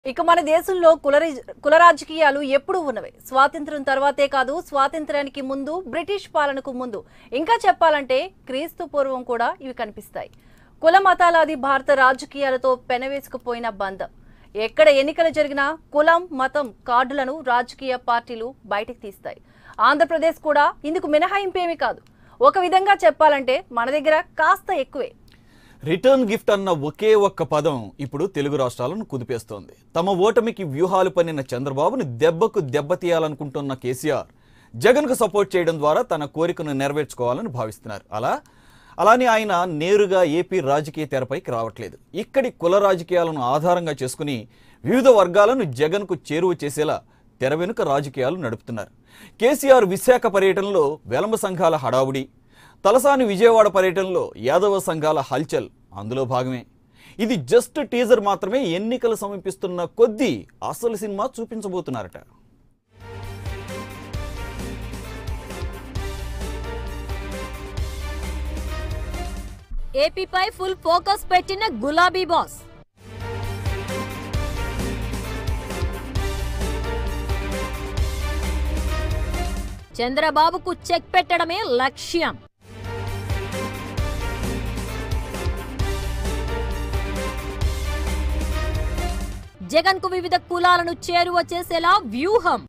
ఇక మన దేశంలో కుల కుల రాజకీయాలు ఎప్పుడూ ఉన్నవే స్వాతంత్రం తర్వాతే కాదు స్వాతంత్రానికి ముందు బ్రిటిష్ పాలనకు ముందు ఇంకా చెప్పాలంటే క్రీస్తు పూర్వం కూడా ఇవి కనిపిస్తాయి కుల మతాలాది భారత రాజకీయాలతో పెనవేసుకుపోయిన బంధం ఎక్కడ ఎన్నికలు జరిగినా కులం మతం కార్డులను రాజకీయ పార్టీలు బయటకు తీస్తాయి ఆంధ్రప్రదేశ్ కూడా ఇందుకు మినహాయింపేమీ కాదు ఒక విధంగా చెప్పాలంటే మన దగ్గర కాస్త ఎక్కువే రిటర్న్ గిఫ్ట్ అన్న ఒకే ఒక్క పదం ఇప్పుడు తెలుగు రాష్ట్రాలను కుదిపేస్తోంది తమ ఓటమికి వ్యూహాలు పన్నిన చంద్రబాబుని దెబ్బకు దెబ్బతీయాలనుకుంటున్న కేసీఆర్ జగన్కు సపోర్ట్ చేయడం ద్వారా తన కోరికను నెరవేర్చుకోవాలని భావిస్తున్నారు అలా అలానే ఆయన నేరుగా ఏపీ రాజకీయ తెరపైకి రావట్లేదు ఇక్కడి కుల రాజకీయాలను ఆధారంగా చేసుకుని వివిధ వర్గాలను జగన్కు చేరువ చేసేలా తెర వెనుక రాజకీయాలు నడుపుతున్నారు కేసీఆర్ విశాఖ పర్యటనలో వెలంబ సంఘాల హడావుడి తలసాని విజయవాడ పర్యటనలో యాదవ సంఘాల హల్చల్ అందులో భాగమే ఇది జస్ట్ టీజర్ మాత్రమే ఎన్నికలు సమీపిస్తున్న కొద్దీ అసలు సినిమా చూపించబోతున్నారట ఏపీపై ఫుల్ ఫోకస్ పెట్టిన గులాబీ బాస్ చంద్రబాబుకు చెక్ పెట్టడమే లక్ష్యం జగన్ కు వివిధ కులాలను చేరువ చేసేలా వ్యూహం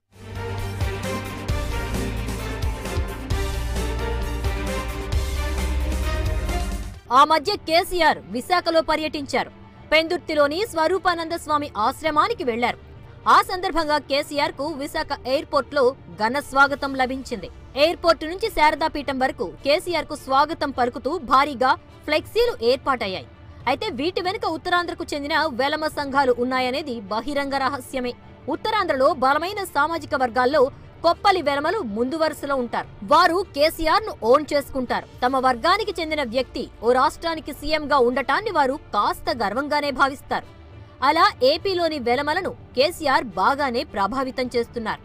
ఆ మధ్య కేసీఆర్ విశాఖలో పర్యటించారు పెందుర్తిలోని స్వరూపానంద స్వామి ఆశ్రమానికి వెళ్లారు ఆ సందర్భంగా కేసీఆర్ కు విశాఖ ఎయిర్పోర్ట్ లో ఘన స్వాగతం లభించింది ఎయిర్పోర్ట్ నుంచి శారదాపీఠం వరకు కేసీఆర్ కు స్వాగతం పలుకుతూ భారీగా ఫ్లెక్సీలు ఏర్పాటయ్యాయి అయితే వీటి వెనుక ఉత్తరాంధ్రకు చెందిన వెలమ సంఘాలు ఉన్నాయనేది బహిరంగ రహస్యమే ఉత్తరాంధ్రలో బలమైన సామాజిక వర్గాల్లో కొప్పలి వెలమలు ముందు వరుసలో ఉంటారు వారు కేసీఆర్ ను ఓన్ చేసుకుంటారు తమ వర్గానికి చెందిన వ్యక్తి ఓ రాష్ట్రానికి సీఎంగా ఉండటాన్ని వారు కాస్త గర్వంగానే భావిస్తారు అలా ఏపీలోని వెలమలను కేసీఆర్ బాగానే ప్రభావితం చేస్తున్నారు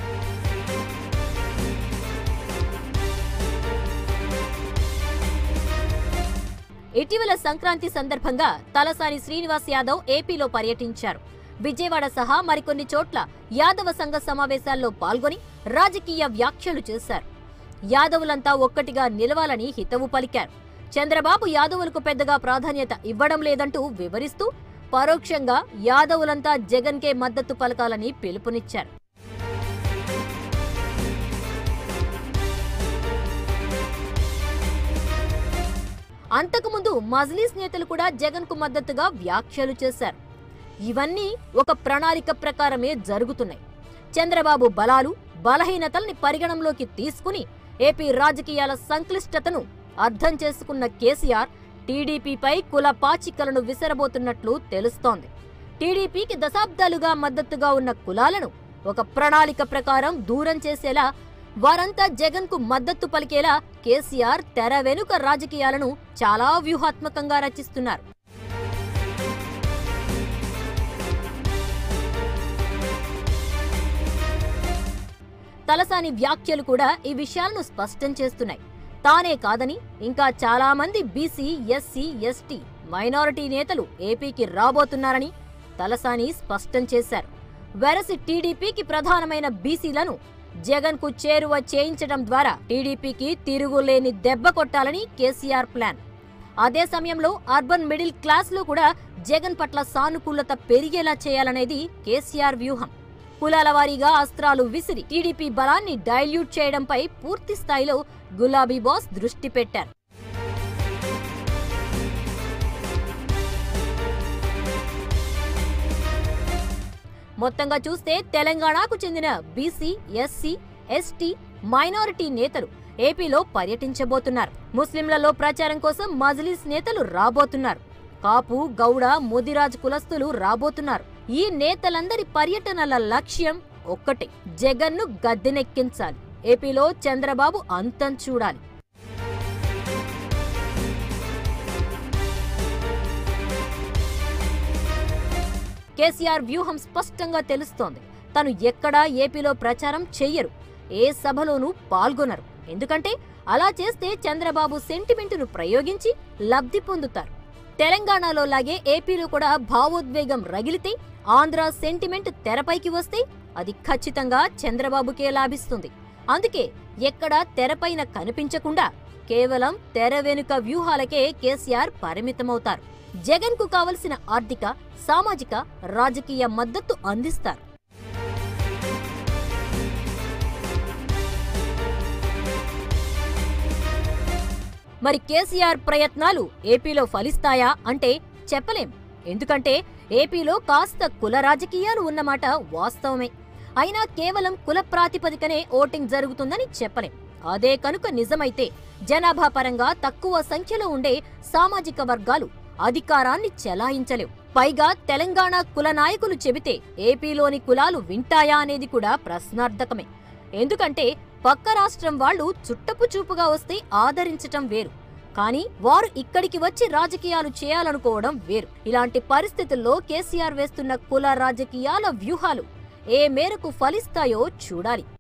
ఇటీవల సంక్రాంతి సందర్భంగా తలసాని శ్రీనివాస్ యాదవ్ ఏపీలో పర్యటించారు విజయవాడ సహా మరికొన్ని చోట్ల యాదవ సంఘ సమావేశాల్లో పాల్గొని రాజకీయ వ్యాఖ్యలు చేశారు యాదవులంతా ఒక్కటిగా నిలవాలని హితవు పలికారు చంద్రబాబు యాదవులకు పెద్దగా ప్రాధాన్యత ఇవ్వడం లేదంటూ వివరిస్తూ పరోక్షంగా యాదవులంతా జగన్కే మద్దతు పలకాలని పిలుపునిచ్చారు అంతకుముందు మజ్లీస్ నేతలు కూడా జగన్ కు మద్దతుగా వ్యాఖ్యలు చేశారు ఇవన్నీ ఒక ప్రణాళిక ప్రకారమే జరుగుతున్నాయి చంద్రబాబు బలాలు బలహీనతల్ని పరిగణంలోకి తీసుకుని ఏపీ రాజకీయాల సంక్లిష్టతను అర్థం చేసుకున్న కేసీఆర్ టీడీపీపై కుల పాచికలను విసరబోతున్నట్లు తెలుస్తోంది టీడీపీకి దశాబ్దాలుగా మద్దతుగా ఉన్న కులాలను ఒక ప్రణాళిక ప్రకారం దూరం చేసేలా వారంతా జగన్ కు మద్దతు పలికేలా కేసీఆర్ తెర వెనుక రాజకీయాలను చాలా వ్యూహాత్మకంగా రచిస్తున్నారు తలసాని వ్యాఖ్యలు కూడా ఈ విషయాలను స్పష్టం చేస్తున్నాయి తానే కాదని ఇంకా చాలా మంది బీసీ ఎస్సీ ఎస్టీ మైనారిటీ నేతలు ఏపీకి రాబోతున్నారని తలసాని స్పష్టం చేశారు వెరసి టీడీపీకి ప్రధానమైన బీసీలను జగన్ కు చేరువ చేయించడం ద్వారా టీడీపీకి తిరుగులేని దెబ్బ కొట్టాలని కేసీఆర్ ప్లాన్ అదే సమయంలో అర్బన్ మిడిల్ క్లాస్ లో కూడా జగన్ పట్ల సానుకూలత పెరిగేలా చేయాలనేది కేసీఆర్ వ్యూహం కులాల వారీగా అస్త్రాలు విసిరి టీడీపీ బలాన్ని డైల్యూట్ చేయడంపై పూర్తి స్థాయిలో గులాబీ బాస్ దృష్టి పెట్టారు మొత్తంగా చూస్తే తెలంగాణకు చెందిన బీసీ ఎస్సీ ఎస్టీ మైనారిటీ నేతలు ఏపీలో పర్యటించబోతున్నారు ముస్లింలలో ప్రచారం కోసం మజ్లిస్ నేతలు రాబోతున్నారు కాపు గౌడ ముదిరాజ్ కులస్తులు రాబోతున్నారు ఈ నేతలందరి పర్యటనల లక్ష్యం ఒక్కటే జగన్ను గద్దెనెక్కించాలి ఏపీలో చంద్రబాబు అంతం చూడాలి కేసీఆర్ వ్యూహం స్పష్టంగా తెలుస్తోంది తను ఎక్కడా ఏపీలో ప్రచారం చెయ్యరు ఏ సభలోనూ పాల్గొనరు ఎందుకంటే అలా చేస్తే చంద్రబాబు సెంటిమెంటును ప్రయోగించి లబ్ధి పొందుతారు తెలంగాణలో లాగే ఏపీలో కూడా భావోద్వేగం రగిలితే ఆంధ్ర సెంటిమెంట్ తెరపైకి వస్తే అది ఖచ్చితంగా చంద్రబాబుకే లాభిస్తుంది అందుకే ఎక్కడా తెరపైన కనిపించకుండా కేవలం తెర వెనుక వ్యూహాలకే కేసీఆర్ పరిమితమవుతారు జగన్ కు కావలసిన ఆర్థిక సామాజిక రాజకీయ మద్దతు అందిస్తారు మరి కేసీఆర్ ప్రయత్నాలు ఏపీలో ఫలిస్తాయా అంటే చెప్పలేం ఎందుకంటే ఏపీలో కాస్త కుల రాజకీయాలు ఉన్నమాట వాస్తవమే అయినా కేవలం కుల ప్రాతిపదికనే ఓటింగ్ జరుగుతుందని చెప్పలేం అదే కనుక నిజమైతే జనాభా పరంగా తక్కువ సంఖ్యలో ఉండే సామాజిక వర్గాలు అధికారాన్ని చెలాయించలేవు పైగా తెలంగాణ కుల నాయకులు చెబితే ఏపీలోని కులాలు వింటాయా అనేది కూడా ప్రశ్నార్థకమే ఎందుకంటే పక్క రాష్ట్రం వాళ్ళు చుట్టపు చూపుగా వస్తే ఆదరించటం వేరు కానీ వారు ఇక్కడికి వచ్చి రాజకీయాలు చేయాలనుకోవడం వేరు ఇలాంటి పరిస్థితుల్లో కేసీఆర్ వేస్తున్న కుల రాజకీయాల వ్యూహాలు ఏ మేరకు ఫలిస్తాయో చూడాలి